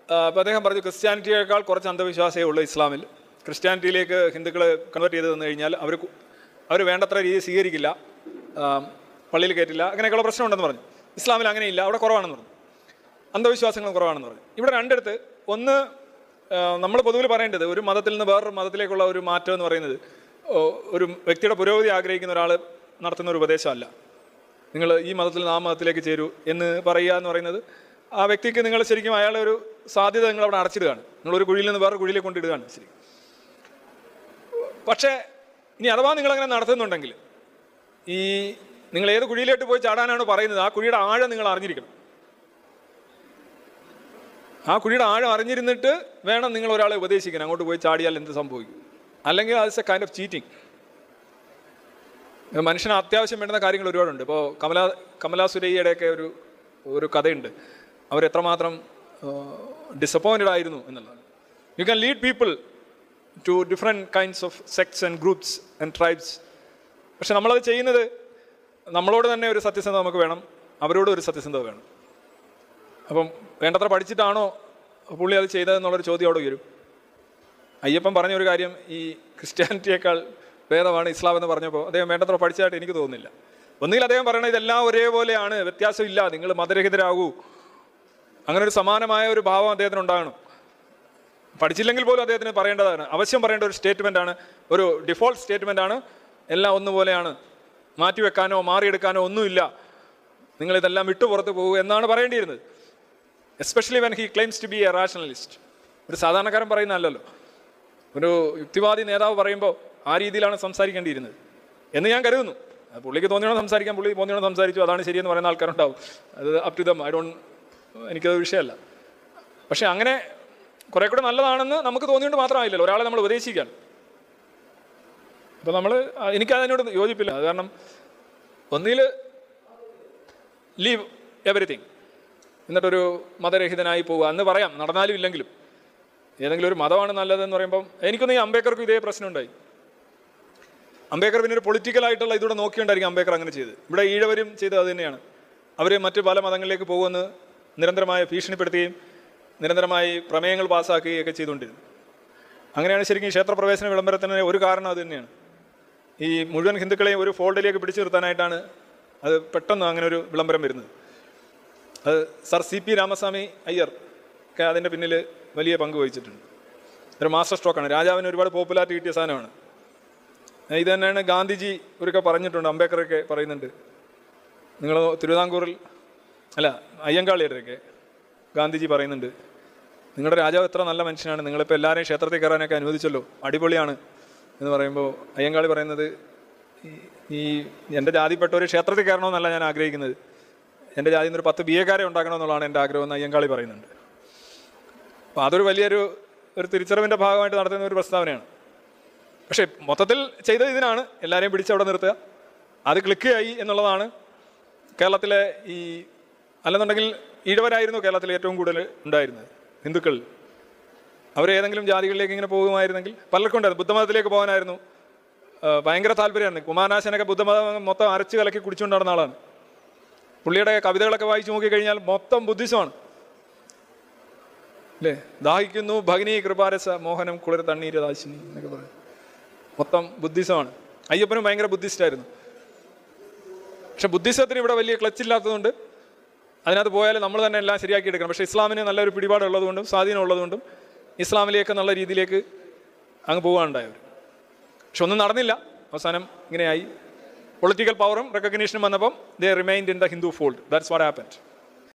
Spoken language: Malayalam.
അപ്പോൾ അദ്ദേഹം പറഞ്ഞു ക്രിസ്ത്യാനിറ്റിയേക്കാൾ കുറച്ച് അന്ധവിശ്വാസമേ ഉള്ളൂ ഇസ്ലാമിൽ ക്രിസ്ത്യാനിറ്റിയിലേക്ക് ഹിന്ദുക്കൾ കൺവേർട്ട് ചെയ്ത് തന്നു കഴിഞ്ഞാൽ അവർ അവർ വേണ്ടത്ര രീതി സ്വീകരിക്കില്ല ആ, പള്ളിയിൽ കയറ്റില്ല അങ്ങനെയൊക്കെയുള്ള പ്രശ്നമുണ്ടെന്ന് പറഞ്ഞു ഇസ്ലാമിൽ അങ്ങനെയില്ല അവിടെ കുറവാണെന്ന് പറഞ്ഞു അന്ധവിശ്വാസങ്ങൾ കുറവാണെന്ന് പറഞ്ഞു ഇവിടെ രണ്ടിടത്ത് ഒന്ന് നമ്മൾ പൊതുവിൽ പറയേണ്ടത് ഒരു മതത്തിൽ നിന്ന് വേറൊരു മതത്തിലേക്കുള്ള ഒരു മാറ്റം എന്ന് പറയുന്നത് ഓ, ഒരു വ്യക്തിയുടെ പുരോഗതി ആഗ്രഹിക്കുന്ന ഒരാൾ നടത്തുന്ന ഒരു ഉപദേശമല്ല നിങ്ങൾ ഈ മതത്തിൽ നിന്ന് ആ മതത്തിലേക്ക് ചേരൂ എന്ന് പറയുക എന്ന് പറയുന്നത് ആ വ്യക്തിക്ക് നിങ്ങൾ ശരിക്കും അയാളെ ഒരു സാധ്യത നിങ്ങൾ അവിടെ അടച്ചിടുകയാണ് നിങ്ങൾ ഒരു കുഴിയിൽ നിന്ന് വേറെ കുഴിയിലേക്ക് കൊണ്ടിടുകയാണ് ശരി പക്ഷേ ഇനി അഥവാ നിങ്ങളങ്ങനെ നടത്തുന്നുണ്ടെങ്കിൽ ഈ നിങ്ങൾ ഏത് കുഴിയിലോട്ട് പോയി ചാടാനാണ് പറയുന്നത് ആ കുഴിയുടെ ആഴം നിങ്ങൾ അറിഞ്ഞിരിക്കണം ആ കുഴിയുടെ ആഴം അറിഞ്ഞിരുന്നിട്ട് വേണം നിങ്ങൾ ഒരാളെ ഉപദേശിക്കാൻ അങ്ങോട്ട് പോയി ചാടിയാൽ എന്ത് സംഭവിക്കും അല്ലെങ്കിൽ അത് എ കൈൻഡ് ഓഫ് ചീറ്റിംഗ് മനുഷ്യന് അത്യാവശ്യം വേണ്ടുന്ന കാര്യങ്ങൾ ഒരുപാടുണ്ട് ഇപ്പോൾ കമല കമലാ സുരയ്യയുടെയൊക്കെ ഒരു ഒരു കഥയുണ്ട് അവർ എത്രമാത്രം ഡിസപ്പോയിൻറ്റഡ് ആയിരുന്നു എന്നുള്ളതാണ് you can lead people to different kinds of sects and groups and tribes പക്ഷെ നമ്മളത് ചെയ്യുന്നത് നമ്മളോട് തന്നെ ഒരു സത്യസന്ധത നമുക്ക് വേണം അവരോട് ഒരു സത്യസന്ധത വേണം അപ്പം വേണ്ടത്ര പഠിച്ചിട്ടാണോ പുള്ളി അത് ചെയ്തതെന്നുള്ളൊരു ചോദ്യം അവിടെ വരും അയ്യപ്പൻ പറഞ്ഞ ഒരു കാര്യം ഈ ക്രിസ്ത്യാനിറ്റിയേക്കാൾ ഭേദമാണ് ഇസ്ലാം എന്ന് പറഞ്ഞപ്പോൾ അദ്ദേഹം വേണ്ടത്ര പഠിച്ചതായിട്ട് എനിക്ക് തോന്നുന്നില്ല ഒന്നുകിൽ അദ്ദേഹം പറയണത് ഇതെല്ലാം ഒരേപോലെയാണ് വ്യത്യാസമില്ല നിങ്ങൾ മതരഹിതരാകൂ അങ്ങനെ ഒരു സമാനമായ ഒരു ഭാവം അദ്ദേഹത്തിന് ഉണ്ടാകണം പഠിച്ചില്ലെങ്കിൽ പോലും അദ്ദേഹത്തിന് പറയേണ്ടതാണ് അവശ്യം പറയേണ്ട ഒരു സ്റ്റേറ്റ്മെൻ്റ് ആണ് ഒരു ഡിഫോൾട്ട് സ്റ്റേറ്റ്മെൻ്റ് ആണ് എല്ലാം ഒന്നുപോലെയാണ് മാറ്റിവെക്കാനോ മാറിയെടുക്കാനോ ഒന്നുമില്ല നിങ്ങളിതെല്ലാം വിട്ടു പുറത്ത് പോകും എന്നാണ് പറയേണ്ടിയിരുന്നത് especially when he claims to be a rationalist ഒരു സാധാരണക്കാരൻ പറയുന്നതല്ലല്ലോ ഒരു യുക്തിവാദി നേതാവ് പറയുമ്പോൾ ആ രീതിയിലാണ് സംസാരിക്കേണ്ടിയിരുന്നത് എന്ന് ഞാൻ കരുതുന്നു അത് പുള്ളിക്ക് തോന്നിയോണം സംസാരിക്കാൻ പുള്ളി തോന്നിയോണം സംസാരിച്ചു അതാണ് ശരിയെന്ന് പറയുന്ന ആൾക്കാരുണ്ടാവും അത് up to them I don't എനിക്കത് വിഷയമല്ല പക്ഷെ അങ്ങനെ കുറെ കൂടെ നല്ലതാണെന്ന് നമുക്ക് തോന്നിയോണ്ട് മാത്രമായില്ലല്ലോ ഒരാളെ നമ്മൾ ഉപദേശിക്കാൻ അപ്പോൾ നമ്മൾ എനിക്ക് അതിനോട് യോജിപ്പില്ല അത് കാരണം ഒന്നിൽ ലീവ് എവറിത്തിങ് എന്നിട്ടൊരു മതരഹിതനായി പോവുക എന്ന് പറയാം നടന്നാലും ഇല്ലെങ്കിലും ഏതെങ്കിലും ഒരു മതമാണ് നല്ലതെന്ന് പറയുമ്പം എനിക്കൊന്നും ഈ അംബേദ്കർക്കും ഇതേ പ്രശ്നമുണ്ടായി അംബേദ്കർ പിന്നെ ഒരു പൊളിറ്റിക്കൽ ആയിട്ടുള്ള ഇതൂടെ നോക്കിയുണ്ടായിരിക്കും അംബേദ്കർ അങ്ങനെ ചെയ്ത് ഇവിടെ ഈഴവരും ചെയ്തത് അത് തന്നെയാണ് അവർ മറ്റ് പല മതങ്ങളിലേക്ക് പോകുമെന്ന് നിരന്തരമായി ഭീഷണിപ്പെടുത്തുകയും നിരന്തരമായി പ്രമേയങ്ങൾ പാസ്സാക്കുകയും ഒക്കെ ചെയ്തുകൊണ്ടിരുന്നു അങ്ങനെയാണ് ശരിക്കും ഈ ക്ഷേത്രപ്രവേശന വിളംബരത്തിന് ഒരു കാരണം അത് തന്നെയാണ് ഈ മുഴുവൻ ഹിന്ദുക്കളെയും ഒരു ഫോൾഡിലേക്ക് പിടിച്ചു നിർത്താനായിട്ടാണ് അത് പെട്ടെന്ന് അങ്ങനെ ഒരു വിളംബരം വരുന്നത് അത് sir C P Ramaswamy Iyer ഒക്കെ അതിൻ്റെ പിന്നിൽ വലിയ പങ്ക് വഹിച്ചിട്ടുണ്ട് ഒരു മാസ്റ്റർ സ്ട്രോക്കാണ് രാജാവിന് ഒരുപാട് പോപ്പുലാരിറ്റി കിട്ടിയ സാധനമാണ് ഇത് തന്നെയാണ് ഗാന്ധിജി ഒരിക്കൽ പറഞ്ഞിട്ടുണ്ട് അംബേദ്കറൊക്കെ പറയുന്നുണ്ട് നിങ്ങൾ തിരുവിതാംകൂറിൽ അല്ല അയ്യങ്കാളിയരുടെയൊക്കെ ഗാന്ധിജി പറയുന്നുണ്ട് നിങ്ങളുടെ രാജാവ് എത്ര നല്ല മനുഷ്യനാണ് നിങ്ങളിപ്പോൾ എല്ലാവരെയും ക്ഷേത്രത്തിൽ കയറാനൊക്കെ അനുവദിച്ചല്ലോ അടിപൊളിയാണ് എന്ന് പറയുമ്പോൾ അയ്യങ്കാളി പറയുന്നത് ഈ- ഈ എൻ്റെ ജാതിപ്പെട്ട ഒരു ക്ഷേത്രത്തിൽ കയറണമെന്നല്ല ഞാൻ ആഗ്രഹിക്കുന്നത് എൻ്റെ ജാതിയിൽ നിന്ന് ഒരു പത്ത് ബി എക്കാരെ ഉണ്ടാക്കണമെന്നുള്ളതാണ് എൻ്റെ ആഗ്രഹം എന്ന് അയ്യങ്കാളി പറയുന്നുണ്ട് അപ്പോൾ അതൊരു വലിയൊരു ഒരു തിരിച്ചറിവിൻ്റെ ഭാഗമായിട്ട് നടത്തുന്ന ഒരു പ്രസ്താവനയാണ് പക്ഷേ മൊത്തത്തിൽ ചെയ്തത് ഇതിനാണ് എല്ലാവരെയും പിടിച്ചവിടെ നിർത്തുക അത് ക്ലിക്ക് ആയി എന്നുള്ളതാണ് കേരളത്തിലെ ഈ അല്ലെന്നുണ്ടെങ്കിൽ ഈഴവരായിരുന്നു കേരളത്തിൽ ഏറ്റവും കൂടുതൽ ഉണ്ടായിരുന്നത് ഹിന്ദുക്കൾ അവർ ഏതെങ്കിലും ജാതികളിലേക്ക് ഇങ്ങനെ പോകുമായിരുന്നെങ്കിൽ പലർക്കും ഉണ്ടായിരുന്നു ബുദ്ധമതത്തിലേക്ക് പോകാനായിരുന്നു ആ, ഭയങ്കര താല്പര്യമായിരുന്നു കുമാരനാശനൊക്കെ ബുദ്ധമതം മൊത്തം അരച്ച് കലക്കി കുടിച്ചുകൊണ്ട് നടന്ന ആളാണ് പുള്ളിയുടെ കവിതകളൊക്കെ വായിച്ചു നോക്കിക്കഴിഞ്ഞാൽ മൊത്തം ബുദ്ധിസമാണ് അല്ലേ ദാഹിക്കുന്നു ഭഗിനി കൃപാരസ മോഹനം കുളിർ തണ്ണീര് ദാശിനി എന്നൊക്കെ പറയും മൊത്തം ബുദ്ധിസമാണ് അയ്യപ്പനും ഭയങ്കര ബുദ്ധിസ്റ്റായിരുന്നു പക്ഷെ ബുദ്ധിസത്തിന് ഇവിടെ വലിയ ക്ലച്ച് ഇല്ലാത്തതുകൊണ്ട് അതിനകത്ത് പോയാൽ നമ്മൾ തന്നെ എല്ലാം ശരിയാക്കി എടുക്കണം പക്ഷേ ഇസ്ലാമിന് നല്ലൊരു പിടിപാടുള്ളതുകൊണ്ടും സ്വാധീനം ഉള്ളതുകൊണ്ടും ഇസ്ലാമിലേക്ക് എന്നുള്ള രീതിയിലേക്ക് അങ്ങ് പോകാനുണ്ടായവർ പക്ഷെ ഒന്നും നടന്നില്ല അവസാനം ഇങ്ങനെയായി പൊളിറ്റിക്കൽ പവറും റെക്കഗ്നീഷനും വന്നപ്പം they remained in the Hindu fold that's what happened